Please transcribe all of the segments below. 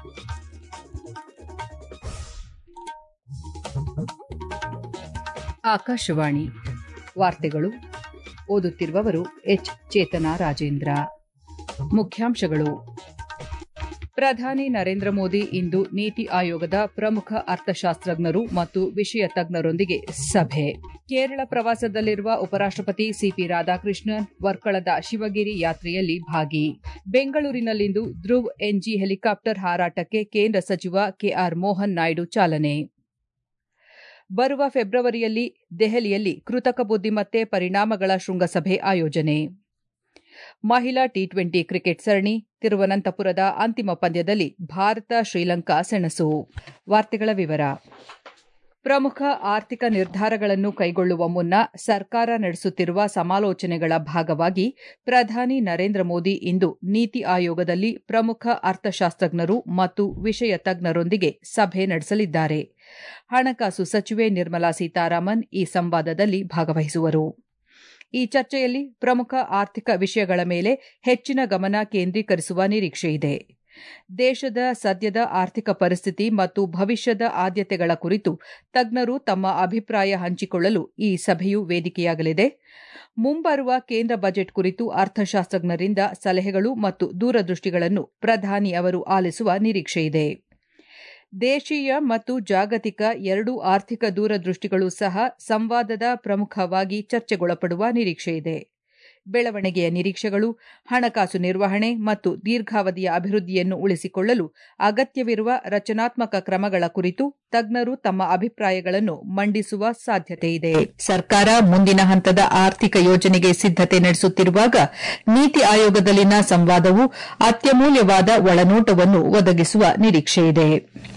ಆಕಾಶವಾಣಿ ವಾರ್ತೆಗಳು ಓದುತ್ತಿರುವವರು ಎಚ್ ಚೇತನ ರಾಜೇಂದ್ರ ಮುಖ್ಯಾಂಶಗಳು ಪ್ರಧಾನಿ ನರೇಂದ್ರ ಮೋದಿ ಇಂದು ನೀತಿ ಆಯೋಗದ ಪ್ರಮುಖ ಅರ್ಥಶಾಸ್ತ್ರಜ್ಞರು ಮತ್ತು ವಿಷಯ ತಜ್ಞರೊಂದಿಗೆ ಸಭೆ ಕೇರಳ ಪ್ರವಾಸದಲ್ಲಿರುವ ಉಪರಾಷ್ಟಪತಿ ಸಿಪಿ ರಾಧಾಕೃಷ್ಣನ್ ವರ್ಕಳದ ಶಿವಗಿರಿ ಯಾತ್ರೆಯಲ್ಲಿ ಭಾಗಿ ಬೆಂಗಳೂರಿನಲ್ಲಿಂದು ಧ್ರುವ್ ಎನ್ಜಿ ಹೆಲಿಕಾಪ್ಟರ್ ಹಾರಾಟಕ್ಕೆ ಕೇಂದ್ರ ಸಚಿವ ಕೆಆರ್ ಮೋಹನ್ ನಾಯ್ಡು ಚಾಲನೆ ಬರುವ ಫೆಬ್ರವರಿಯಲ್ಲಿ ದೆಹಲಿಯಲ್ಲಿ ಕೃತಕ ಬುದ್ದಿಮತ್ತೆ ಪರಿಣಾಮಗಳ ಶೃಂಗಸಭೆ ಆಯೋಜನೆ ಮಹಿಳಾ ಟಿ ಟ್ವೆಂಟಿ ಕ್ರಿಕೆಟ್ ಸರಣಿ ತಿರುವನಂತಪುರದ ಅಂತಿಮ ಪಂದ್ಯದಲ್ಲಿ ಭಾರತ ಶ್ರೀಲಂಕಾ ಸೆಣಸು ವಾರ್ತೆಗಳ ವಿವರ ಪ್ರಮುಖ ಆರ್ಥಿಕ ನಿರ್ಧಾರಗಳನ್ನು ಕೈಗೊಳ್ಳುವ ಮುನ್ನ ಸರ್ಕಾರ ನಡೆಸುತ್ತಿರುವ ಸಮಾಲೋಚನೆಗಳ ಭಾಗವಾಗಿ ಪ್ರಧಾನಿ ನರೇಂದ್ರ ಮೋದಿ ಇಂದು ನೀತಿ ಆಯೋಗದಲ್ಲಿ ಪ್ರಮುಖ ಅರ್ಥಶಾಸ್ತ್ರಜ್ಞರು ಮತ್ತು ವಿಷಯ ತಜ್ಞರೊಂದಿಗೆ ಸಭೆ ನಡೆಸಲಿದ್ದಾರೆ ಹಣಕಾಸು ಸಚಿವೆ ನಿರ್ಮಲಾ ಸೀತಾರಾಮನ್ ಈ ಸಂವಾದದಲ್ಲಿ ಭಾಗವಹಿಸುವರು ಈ ಚರ್ಚೆಯಲ್ಲಿ ಪ್ರಮುಖ ಆರ್ಥಿಕ ವಿಷಯಗಳ ಮೇಲೆ ಹೆಚ್ಚಿನ ಗಮನ ಕೇಂದ್ರೀಕರಿಸುವ ನಿರೀಕ್ಷೆಯಿದೆ ದೇಶದ ಸದ್ಯದ ಆರ್ಥಿಕ ಪರಿಸ್ಥಿತಿ ಮತ್ತು ಭವಿಷ್ಯದ ಆದ್ಯತೆಗಳ ಕುರಿತು ತಜ್ಞರು ತಮ್ಮ ಅಭಿಪ್ರಾಯ ಹಂಚಿಕೊಳ್ಳಲು ಈ ಸಭೆಯು ವೇದಿಕೆಯಾಗಲಿದೆ ಮುಂಬರುವ ಕೇಂದ್ರ ಬಜೆಟ್ ಕುರಿತು ಅರ್ಥಶಾಸ್ತ್ರಜ್ಞರಿಂದ ಸಲಹೆಗಳು ಮತ್ತು ದೂರದೃಷ್ಟಿಗಳನ್ನು ಪ್ರಧಾನಿ ಅವರು ಆಲಿಸುವ ನಿರೀಕ್ಷೆಯಿದೆ ದೇಶೀಯ ಮತ್ತು ಜಾಗತಿಕ ಎರಡೂ ಆರ್ಥಿಕ ದೂರದೃಷ್ಟಿಗಳು ಸಹ ಸಂವಾದದ ಪ್ರಮುಖವಾಗಿ ಚರ್ಚೆಗೊಳಪಡುವ ನಿರೀಕ್ಷೆಯಿದೆ ಬೆಳವಣಿಗೆಯ ನಿರೀಕ್ಷೆಗಳು ಹಣಕಾಸು ನಿರ್ವಹಣೆ ಮತ್ತು ದೀರ್ಘಾವಧಿಯ ಅಭಿವೃದ್ಧಿಯನ್ನು ಉಳಿಸಿಕೊಳ್ಳಲು ಅಗತ್ಯವಿರುವ ರಚನಾತ್ಮಕ ಕ್ರಮಗಳ ಕುರಿತು ತಜ್ಞರು ತಮ್ಮ ಅಭಿಪ್ರಾಯಗಳನ್ನು ಮಂಡಿಸುವ ಸಾಧ್ಯತೆಯಿದೆ ಸರ್ಕಾರ ಮುಂದಿನ ಹಂತದ ಆರ್ಥಿಕ ಯೋಜನೆಗೆ ಸಿದ್ದತೆ ನಡೆಸುತ್ತಿರುವಾಗ ನೀತಿ ಆಯೋಗದಲ್ಲಿನ ಸಂವಾದವು ಅತ್ಯಮೂಲ್ಯವಾದ ಒಳನೋಟವನ್ನು ಒದಗಿಸುವ ನಿರೀಕ್ಷೆಯಿದೆ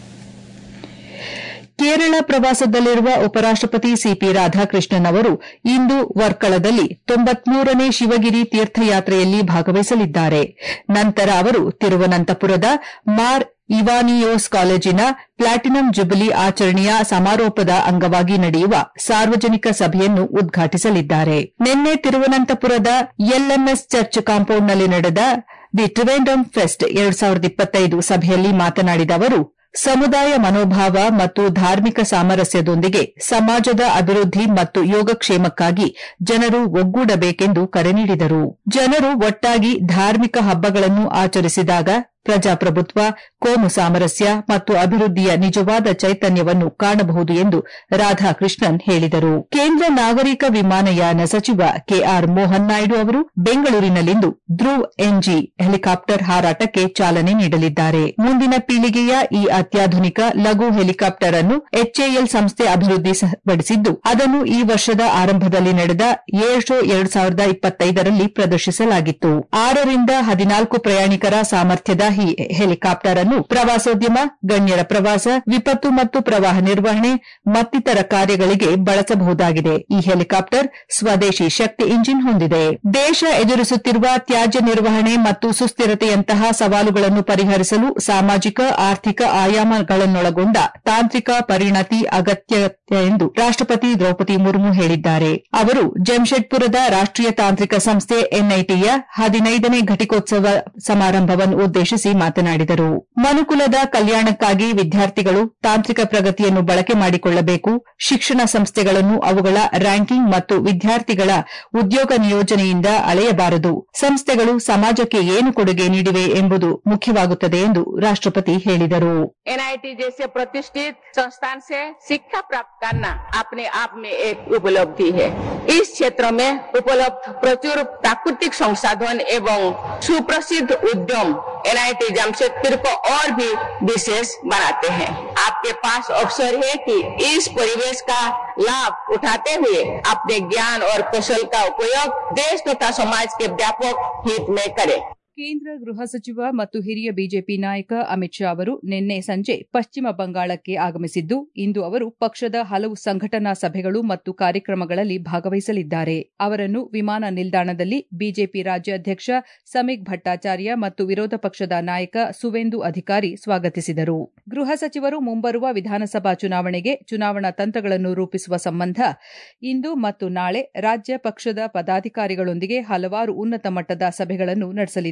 ಕೇರಳ ಪ್ರವಾಸದಲ್ಲಿರುವ ಉಪರಾಷ್ಟಪತಿ ಸಿಪಿ ರಾಧಾಕೃಷ್ಣನ್ ಅವರು ಇಂದು ವರ್ಕಳದಲ್ಲಿ ತೊಂಬತ್ಮೂರನೇ ಶಿವಗಿರಿ ತೀರ್ಥಯಾತ್ರೆಯಲ್ಲಿ ಭಾಗವಹಿಸಲಿದ್ದಾರೆ ನಂತರ ಅವರು ತಿರುವನಂತಪುರದ ಮಾರ್ ಇವಾನಿಯೋಸ್ ಕಾಲೇಜಿನ ಪ್ಲಾಟಿನಂ ಜುಬಿಲಿ ಆಚರಣೆಯ ಸಮಾರೋಪದ ಅಂಗವಾಗಿ ನಡೆಯುವ ಸಾರ್ವಜನಿಕ ಸಭೆಯನ್ನು ಉದ್ಘಾಟಿಸಲಿದ್ದಾರೆ ನಿನ್ನೆ ತಿರುವನಂತಪುರದ ಎಲ್ಎಂಎಸ್ ಚರ್ಚ್ ಕಾಂಪೌಂಡ್ನಲ್ಲಿ ನಡೆದ ದಿ ಟ್ರಿವೆಂಡಮ್ ಫೆಸ್ಟ್ ಎರಡು ಸಾವಿರದ ಇಪ್ಪತ್ತೈದು ಸಭೆಯಲ್ಲಿ ಮಾತನಾಡಿದ ಅವರು ಸಮುದಾಯ ಮನೋಭಾವ ಮತ್ತು ಧಾರ್ಮಿಕ ಸಾಮರಸ್ಯದೊಂದಿಗೆ ಸಮಾಜದ ಅಭಿವೃದ್ಧಿ ಮತ್ತು ಯೋಗಕ್ಷೇಮಕ್ಕಾಗಿ ಜನರು ಒಗ್ಗೂಡಬೇಕೆಂದು ಕರೆ ನೀಡಿದರು ಜನರು ಒಟ್ಟಾಗಿ ಧಾರ್ಮಿಕ ಹಬ್ಬಗಳನ್ನು ಆಚರಿಸಿದಾಗ ಪ್ರಜಾಪ್ರಭುತ್ವ ಕೋಮು ಸಾಮರಸ್ಯ ಮತ್ತು ಅಭಿವೃದ್ಧಿಯ ನಿಜವಾದ ಚೈತನ್ಯವನ್ನು ಕಾಣಬಹುದು ಎಂದು ರಾಧಾಕೃಷ್ಣನ್ ಹೇಳಿದರು ಕೇಂದ್ರ ನಾಗರಿಕ ವಿಮಾನಯಾನ ಸಚಿವ ಕೆಆರ್ ಮೋಹನ್ ನಾಯ್ಡು ಅವರು ಬೆಂಗಳೂರಿನಲ್ಲಿಂದು ಧ್ರುವ್ ಎನ್ಜಿ ಹೆಲಿಕಾಪ್ಟರ್ ಹಾರಾಟಕ್ಕೆ ಚಾಲನೆ ನೀಡಲಿದ್ದಾರೆ ಮುಂದಿನ ಪೀಳಿಗೆಯ ಈ ಅತ್ಯಾಧುನಿಕ ಲಘು ಹೆಲಿಕಾಪ್ಟರ್ ಅನ್ನು ಎಚ್ಎಎಲ್ ಸಂಸ್ಥೆ ಅಭಿವೃದ್ಧಿಪಡಿಸಿದ್ದು ಅದನ್ನು ಈ ವರ್ಷದ ಆರಂಭದಲ್ಲಿ ನಡೆದ ಏರ್ ಶೋ ಎರಡು ಸಾವಿರದ ಇಪ್ಪತ್ತೈದರಲ್ಲಿ ಪ್ರದರ್ಶಿಸಲಾಗಿತ್ತು ಆರರಿಂದ ಹದಿನಾಲ್ಕು ಪ್ರಯಾಣಿಕರ ಸಾಮರ್ಥ್ಯದ ಈ ಹೆಲಿಕಾಪ್ಟರ್ ಅನ್ನು ಪ್ರವಾಸೋದ್ಯಮ ಗಣ್ಯರ ಪ್ರವಾಸ ವಿಪತ್ತು ಮತ್ತು ಪ್ರವಾಹ ನಿರ್ವಹಣೆ ಮತ್ತಿತರ ಕಾರ್ಯಗಳಿಗೆ ಬಳಸಬಹುದಾಗಿದೆ ಈ ಹೆಲಿಕಾಪ್ಟರ್ ಸ್ವದೇಶಿ ಶಕ್ತಿ ಇಂಜಿನ್ ಹೊಂದಿದೆ ದೇಶ ಎದುರಿಸುತ್ತಿರುವ ತ್ಯಾಜ್ಯ ನಿರ್ವಹಣೆ ಮತ್ತು ಸುಸ್ಥಿರತೆಯಂತಹ ಸವಾಲುಗಳನ್ನು ಪರಿಹರಿಸಲು ಸಾಮಾಜಿಕ ಆರ್ಥಿಕ ಆಯಾಮಗಳನ್ನೊಳಗೊಂಡ ತಾಂತ್ರಿಕ ಪರಿಣತಿ ಅಗತ್ಯ ಎಂದು ರಾಷ್ಟಪತಿ ದ್ರೌಪದಿ ಮುರ್ಮು ಹೇಳಿದ್ದಾರೆ ಅವರು ಜಮ್ಶೆಡ್ಪುರದ ರಾಷ್ಟೀಯ ತಾಂತ್ರಿಕ ಸಂಸ್ಥೆ ಎನ್ಐಟಿಯ ಹದಿನೈದನೇ ಘಟಿಕೋತ್ಸವ ಸಮಾರಂಭವನ್ನು ಉದ್ದೇಶಿಸಿ ಮಾತನಾಡಿದರು ಮನುಕುಲದ ಕಲ್ಯಾಣಕ್ಕಾಗಿ ವಿದ್ಯಾರ್ಥಿಗಳು ತಾಂತ್ರಿಕ ಪ್ರಗತಿಯನ್ನು ಬಳಕೆ ಮಾಡಿಕೊಳ್ಳಬೇಕು ಶಿಕ್ಷಣ ಸಂಸ್ಥೆಗಳನ್ನು ಅವುಗಳ ರ್ಯಾಂಕಿಂಗ್ ಮತ್ತು ವಿದ್ಯಾರ್ಥಿಗಳ ಉದ್ಯೋಗ ನಿಯೋಜನೆಯಿಂದ ಅಳೆಯಬಾರದು ಸಂಸ್ಥೆಗಳು ಸಮಾಜಕ್ಕೆ ಏನು ಕೊಡುಗೆ ನೀಡಿವೆ ಎಂಬುದು ಮುಖ್ಯವಾಗುತ್ತದೆ ಎಂದು ರಾಷ್ಟಪತಿ ಹೇಳಿದರು एनआईटी जैसे प्रतिष्ठित संस्थान से शिक्षा प्राप्त करना अपने आप में एक उपलब्धि है इस क्षेत्र में उपलब्ध प्रचुर प्राकृतिक संसाधन एवं सुप्रसिद्ध उद्यम एनआईटी जमशेदपुर को और भी विशेष बनाते हैं आपके पास अवसर है कि इस परिवेश का लाभ उठाते हुए अपने ज्ञान और कौशल का उपयोग देश तथा समाज के व्यापक हित में करें ಕೇಂದ್ರ ಗೃಹ ಸಚಿವ ಮತ್ತು ಹಿರಿಯ ಬಿಜೆಪಿ ನಾಯಕ ಅಮಿತ್ ಶಾ ಅವರು ನಿನ್ನೆ ಸಂಜೆ ಪಶ್ಚಿಮ ಬಂಗಾಳಕ್ಕೆ ಆಗಮಿಸಿದ್ದು ಇಂದು ಅವರು ಪಕ್ಷದ ಹಲವು ಸಂಘಟನಾ ಸಭೆಗಳು ಮತ್ತು ಕಾರ್ಯಕ್ರಮಗಳಲ್ಲಿ ಭಾಗವಹಿಸಲಿದ್ದಾರೆ ಅವರನ್ನು ವಿಮಾನ ನಿಲ್ದಾಣದಲ್ಲಿ ಬಿಜೆಪಿ ರಾಜ್ಯಾಧ್ಯಕ್ಷ ಸಮೀಕ್ ಭಟ್ಟಾಚಾರ್ಯ ಮತ್ತು ವಿರೋಧ ಪಕ್ಷದ ನಾಯಕ ಸುವೇಂದು ಅಧಿಕಾರಿ ಸ್ವಾಗತಿಸಿದರು ಗೃಹ ಸಚಿವರು ಮುಂಬರುವ ವಿಧಾನಸಭಾ ಚುನಾವಣೆಗೆ ಚುನಾವಣಾ ತಂತ್ರಗಳನ್ನು ರೂಪಿಸುವ ಸಂಬಂಧ ಇಂದು ಮತ್ತು ನಾಳೆ ರಾಜ್ಯ ಪಕ್ಷದ ಪದಾಧಿಕಾರಿಗಳೊಂದಿಗೆ ಹಲವಾರು ಉನ್ನತ ಮಟ್ಟದ ಸಭೆಗಳನ್ನು ನಡೆಸಲಿದ್ದಾರೆ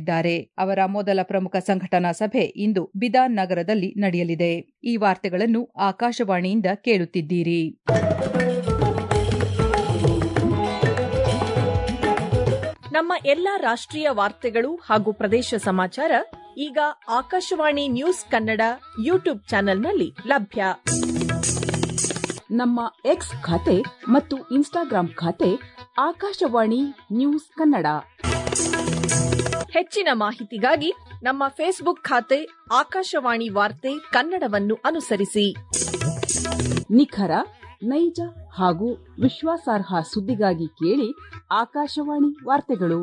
ತಿಳಿಸಿದ್ದಾರೆ ಅವರ ಮೊದಲ ಪ್ರಮುಖ ಸಂಘಟನಾ ಸಭೆ ಇಂದು ಬಿದಾನ್ ನಗರದಲ್ಲಿ ನಡೆಯಲಿದೆ ಈ ವಾರ್ತೆಗಳನ್ನು ಆಕಾಶವಾಣಿಯಿಂದ ಕೇಳುತ್ತಿದ್ದೀರಿ ನಮ್ಮ ಎಲ್ಲಾ ರಾಷ್ಟ್ರೀಯ ವಾರ್ತೆಗಳು ಹಾಗೂ ಪ್ರದೇಶ ಸಮಾಚಾರ ಈಗ ಆಕಾಶವಾಣಿ ನ್ಯೂಸ್ ಕನ್ನಡ ಯೂಟ್ಯೂಬ್ ಚಾನೆಲ್ನಲ್ಲಿ ಲಭ್ಯ ನಮ್ಮ ಎಕ್ಸ್ ಖಾತೆ ಮತ್ತು ಇನ್ಸ್ಟಾಗ್ರಾಂ ಖಾತೆ ಆಕಾಶವಾಣಿ ನ್ಯೂಸ್ ಕನ್ನಡ ಹೆಚ್ಚಿನ ಮಾಹಿತಿಗಾಗಿ ನಮ್ಮ ಫೇಸ್ಬುಕ್ ಖಾತೆ ಆಕಾಶವಾಣಿ ವಾರ್ತೆ ಕನ್ನಡವನ್ನು ಅನುಸರಿಸಿ ನಿಖರ ನೈಜ ಹಾಗೂ ವಿಶ್ವಾಸಾರ್ಹ ಸುದ್ದಿಗಾಗಿ ಕೇಳಿ ಆಕಾಶವಾಣಿ ವಾರ್ತೆಗಳು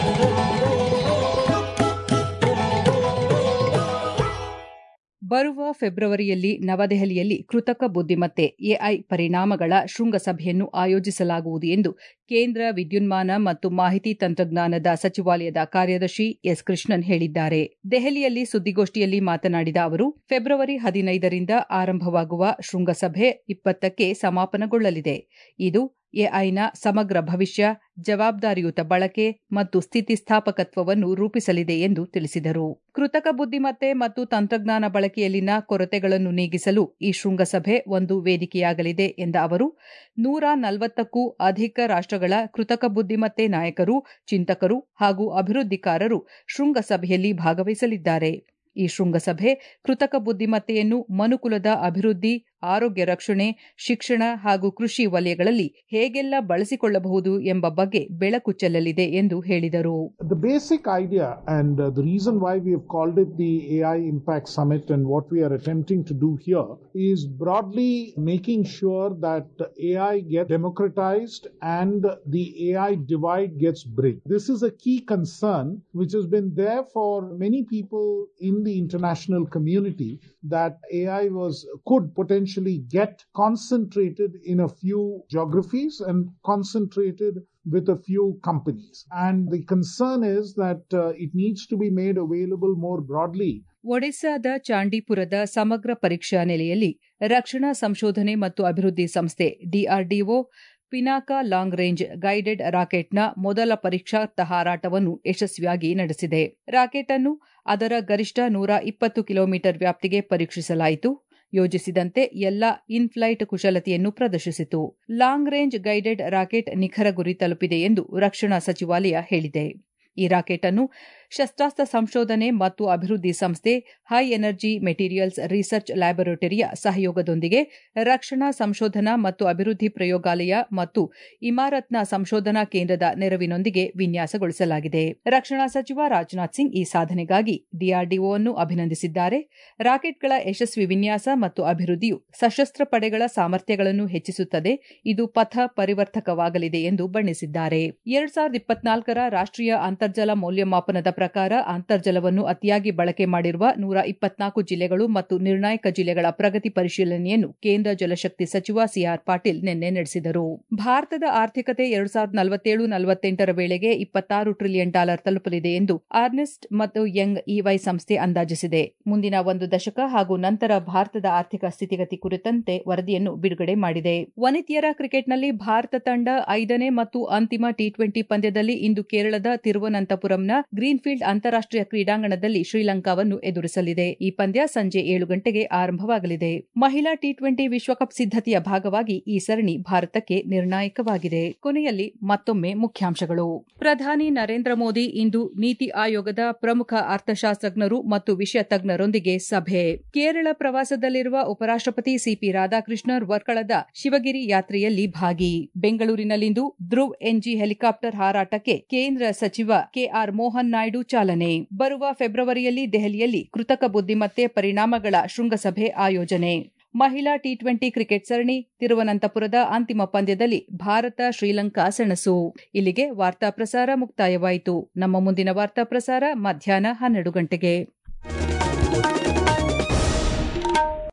ಬರುವ ಫೆಬ್ರವರಿಯಲ್ಲಿ ನವದೆಹಲಿಯಲ್ಲಿ ಕೃತಕ ಬುದ್ದಿಮತ್ತೆ ಎಐ ಪರಿಣಾಮಗಳ ಶೃಂಗಸಭೆಯನ್ನು ಆಯೋಜಿಸಲಾಗುವುದು ಎಂದು ಕೇಂದ್ರ ವಿದ್ಯುನ್ಮಾನ ಮತ್ತು ಮಾಹಿತಿ ತಂತ್ರಜ್ಞಾನದ ಸಚಿವಾಲಯದ ಕಾರ್ಯದರ್ಶಿ ಎಸ್ ಕೃಷ್ಣನ್ ಹೇಳಿದ್ದಾರೆ ದೆಹಲಿಯಲ್ಲಿ ಸುದ್ದಿಗೋಷ್ಠಿಯಲ್ಲಿ ಮಾತನಾಡಿದ ಅವರು ಫೆಬ್ರವರಿ ಹದಿನೈದರಿಂದ ಆರಂಭವಾಗುವ ಶೃಂಗಸಭೆ ಇಪ್ಪತ್ತಕ್ಕೆ ಸಮಾಪನಗೊಳ್ಳಲಿದೆ ಇದು ಎಐನ ಸಮಗ್ರ ಭವಿಷ್ಯ ಜವಾಬ್ದಾರಿಯುತ ಬಳಕೆ ಮತ್ತು ಸ್ಥಿತಿಸ್ಥಾಪಕತ್ವವನ್ನು ರೂಪಿಸಲಿದೆ ಎಂದು ತಿಳಿಸಿದರು ಕೃತಕ ಬುದ್ದಿಮತ್ತೆ ಮತ್ತು ತಂತ್ರಜ್ಞಾನ ಬಳಕೆಯಲ್ಲಿನ ಕೊರತೆಗಳನ್ನು ನೀಗಿಸಲು ಈ ಶೃಂಗಸಭೆ ಒಂದು ವೇದಿಕೆಯಾಗಲಿದೆ ಎಂದ ಅವರು ನೂರ ನಲವತ್ತಕ್ಕೂ ಅಧಿಕ ರಾಷ್ಟ್ರಗಳ ಕೃತಕ ಬುದ್ದಿಮತ್ತೆ ನಾಯಕರು ಚಿಂತಕರು ಹಾಗೂ ಅಭಿವೃದ್ಧಿಕಾರರು ಶೃಂಗಸಭೆಯಲ್ಲಿ ಭಾಗವಹಿಸಲಿದ್ದಾರೆ ಈ ಶೃಂಗಸಭೆ ಕೃತಕ ಬುದ್ದಿಮತ್ತೆಯನ್ನು ಮನುಕುಲದ ಅಭಿವೃದ್ಧಿ ಆರೋಗ್ಯ ರಕ್ಷಣೆ ಶಿಕ್ಷಣ ಹಾಗೂ ಕೃಷಿ ವಲಯಗಳಲ್ಲಿ ಹೇಗೆಲ್ಲ ಬಳಸಿಕೊಳ್ಳಬಹುದು ಎಂಬ ಬಗ್ಗೆ ಬೆಳಕು ಚೆಲ್ಲಲಿದೆ ಎಂದು ಹೇಳಿದರು The basic idea and uh, the reason why we have called it the AI Impact Summit and what we are attempting to do here is broadly making sure that AI gets democratized and the AI divide gets bridged. This is a key concern which has been there for many people in the international community that AI was could potentially get concentrated in a few geographies and concentrated with a few companies. And the concern is that uh, it needs to be made available more broadly ಒಡಿಶಾದ ಚಾಂಡೀಪುರದ ಸಮಗ್ರ ಪರೀಕ್ಷಾ ನೆಲೆಯಲ್ಲಿ ರಕ್ಷಣಾ ಸಂಶೋಧನೆ ಮತ್ತು ಅಭಿವೃದ್ಧಿ ಸಂಸ್ಥೆ DRDO Pinaka long range guided ರಾಕೆಟ್ನ ಮೊದಲ ಪರೀಕ್ಷಾರ್ಥ ಹಾರಾಟವನ್ನು ಯಶಸ್ವಿಯಾಗಿ ನಡೆಸಿದೆ ರಾಕೆಟ್ ಅನ್ನು ಅದರ ಗರಿಷ್ಠ ನೂರ ಇಪ್ಪತ್ತು ಕಿಲೋಮೀಟರ್ ವ್ಯಾಪ್ತಿಗೆ ಪರೀಕ್ಷಿಸಲಾಯಿತು ಯೋಜಿಸಿದಂತೆ ಎಲ್ಲ ಇನ್ಫ್ಲೈಟ್ ಕುಶಲತೆಯನ್ನು ಪ್ರದರ್ಶಿಸಿತು ಲಾಂಗ್ ರೇಂಜ್ ಗೈಡೆಡ್ ರಾಕೆಟ್ ನಿಖರ ಗುರಿ ತಲುಪಿದೆ ಎಂದು ರಕ್ಷಣಾ ಸಚಿವಾಲಯ ಹೇಳಿದೆ ಈ ರಾಕೆಟ್ ಅನ್ನು ಶಸ್ತ್ರಾಸ್ತ್ರ ಸಂಶೋಧನೆ ಮತ್ತು ಅಭಿವೃದ್ಧಿ ಸಂಸ್ಥೆ ಹೈ ಎನರ್ಜಿ ಮೆಟೀರಿಯಲ್ಸ್ ರಿಸರ್ಚ್ ಲ್ಯಾಬೊರೇಟರಿಯ ಸಹಯೋಗದೊಂದಿಗೆ ರಕ್ಷಣಾ ಸಂಶೋಧನಾ ಮತ್ತು ಅಭಿವೃದ್ಧಿ ಪ್ರಯೋಗಾಲಯ ಮತ್ತು ಇಮಾರತ್ನ ಸಂಶೋಧನಾ ಕೇಂದ್ರದ ನೆರವಿನೊಂದಿಗೆ ವಿನ್ಯಾಸಗೊಳಿಸಲಾಗಿದೆ ರಕ್ಷಣಾ ಸಚಿವ ರಾಜನಾಥ್ ಸಿಂಗ್ ಈ ಸಾಧನೆಗಾಗಿ ಡಿಆರ್ಡಿಒ ಅನ್ನು ಅಭಿನಂದಿಸಿದ್ದಾರೆ ರಾಕೆಟ್ಗಳ ಯಶಸ್ವಿ ವಿನ್ಯಾಸ ಮತ್ತು ಅಭಿವೃದ್ಧಿಯು ಸಶಸ್ತ್ರ ಪಡೆಗಳ ಸಾಮರ್ಥ್ಯಗಳನ್ನು ಹೆಚ್ಚಿಸುತ್ತದೆ ಇದು ಪಥ ಪರಿವರ್ತಕವಾಗಲಿದೆ ಎಂದು ಬಣ್ಣಿಸಿದ್ದಾರೆ ಎರಡ್ ಸಾವಿರದ ಇಪ್ಪತ್ನಾಲ್ಕರ ರಾಷ್ಟೀಯ ಅಂತರ್ಜಲ ಮೌಲ್ಯಮಾಪನದ ಪ್ರಕಾರ ಅಂತರ್ಜಲವನ್ನು ಅತಿಯಾಗಿ ಬಳಕೆ ಮಾಡಿರುವ ನೂರ ಇಪ್ಪತ್ನಾಲ್ಕು ಜಿಲ್ಲೆಗಳು ಮತ್ತು ನಿರ್ಣಾಯಕ ಜಿಲ್ಲೆಗಳ ಪ್ರಗತಿ ಪರಿಶೀಲನೆಯನ್ನು ಕೇಂದ್ರ ಜಲಶಕ್ತಿ ಸಚಿವ ಸಿಆರ್ ಪಾಟೀಲ್ ನಿನ್ನೆ ನಡೆಸಿದರು ಭಾರತದ ಆರ್ಥಿಕತೆ ಎರಡ್ ಸಾವಿರದ ನಲವತ್ತೇಳು ನಲವತ್ತೆಂಟರ ವೇಳೆಗೆ ಇಪ್ಪತ್ತಾರು ಟ್ರಿಲಿಯನ್ ಡಾಲರ್ ತಲುಪಲಿದೆ ಎಂದು ಆರ್ನೆಸ್ಟ್ ಮತ್ತು ಯಂಗ್ ಇವೈ ಸಂಸ್ಥೆ ಅಂದಾಜಿಸಿದೆ ಮುಂದಿನ ಒಂದು ದಶಕ ಹಾಗೂ ನಂತರ ಭಾರತದ ಆರ್ಥಿಕ ಸ್ಥಿತಿಗತಿ ಕುರಿತಂತೆ ವರದಿಯನ್ನು ಬಿಡುಗಡೆ ಮಾಡಿದೆ ವನಿತೆಯರ ಕ್ರಿಕೆಟ್ನಲ್ಲಿ ಭಾರತ ತಂಡ ಐದನೇ ಮತ್ತು ಅಂತಿಮ ಟಿ ಟ್ವೆಂಟಿ ಪಂದ್ಯದಲ್ಲಿ ಇಂದು ಕೇರಳದ ತಿರುವನಂತಪುರಂನ ಗ್ರೀನ್ಫೀಲ್ಡ್ ಅಂತಾರಾಷ್ಟೀಯ ಕ್ರೀಡಾಂಗಣದಲ್ಲಿ ಶ್ರೀಲಂಕಾವನ್ನು ಎದುರಿಸಲಿದೆ ಈ ಪಂದ್ಯ ಸಂಜೆ ಏಳು ಗಂಟೆಗೆ ಆರಂಭವಾಗಲಿದೆ ಮಹಿಳಾ ಟಿ ಟ್ವೆಂಟಿ ವಿಶ್ವಕಪ್ ಸಿದ್ದತೆಯ ಭಾಗವಾಗಿ ಈ ಸರಣಿ ಭಾರತಕ್ಕೆ ನಿರ್ಣಾಯಕವಾಗಿದೆ ಕೊನೆಯಲ್ಲಿ ಮತ್ತೊಮ್ಮೆ ಮುಖ್ಯಾಂಶಗಳು ಪ್ರಧಾನಿ ನರೇಂದ್ರ ಮೋದಿ ಇಂದು ನೀತಿ ಆಯೋಗದ ಪ್ರಮುಖ ಅರ್ಥಶಾಸ್ತ್ರಜ್ಞರು ಮತ್ತು ವಿಷಯ ತಜ್ಞರೊಂದಿಗೆ ಸಭೆ ಕೇರಳ ಪ್ರವಾಸದಲ್ಲಿರುವ ಉಪರಾಷ್ಟಪತಿ ಸಿಪಿ ರಾಧಾಕೃಷ್ಣರ್ ವರ್ಕಳದ ಶಿವಗಿರಿ ಯಾತ್ರೆಯಲ್ಲಿ ಭಾಗಿ ಬೆಂಗಳೂರಿನಲ್ಲಿಂದು ಧ್ರುವ್ ಎನ್ಜಿ ಹೆಲಿಕಾಪ್ಟರ್ ಹಾರಾಟಕ್ಕೆ ಕೇಂದ್ರ ಸಚಿವ ಕೆಆರ್ ಮೋಹನ್ ನಾಯ್ಡು ಚಾಲನೆ ಬರುವ ಫೆಬ್ರವರಿಯಲ್ಲಿ ದೆಹಲಿಯಲ್ಲಿ ಕೃತಕ ಬುದ್ದಿಮತ್ತೆ ಪರಿಣಾಮಗಳ ಶೃಂಗಸಭೆ ಆಯೋಜನೆ ಮಹಿಳಾ ಟಿ ಟ್ವೆಂಟಿ ಕ್ರಿಕೆಟ್ ಸರಣಿ ತಿರುವನಂತಪುರದ ಅಂತಿಮ ಪಂದ್ಯದಲ್ಲಿ ಭಾರತ ಶ್ರೀಲಂಕಾ ಸೆಣಸು ಇಲ್ಲಿಗೆ ವಾರ್ತಾ ಪ್ರಸಾರ ಮುಕ್ತಾಯವಾಯಿತು ನಮ್ಮ ಮುಂದಿನ ವಾರ್ತಾ ಪ್ರಸಾರ ಮಧ್ಯಾಹ್ನ ಹನ್ನೆರಡು ಗಂಟೆಗೆ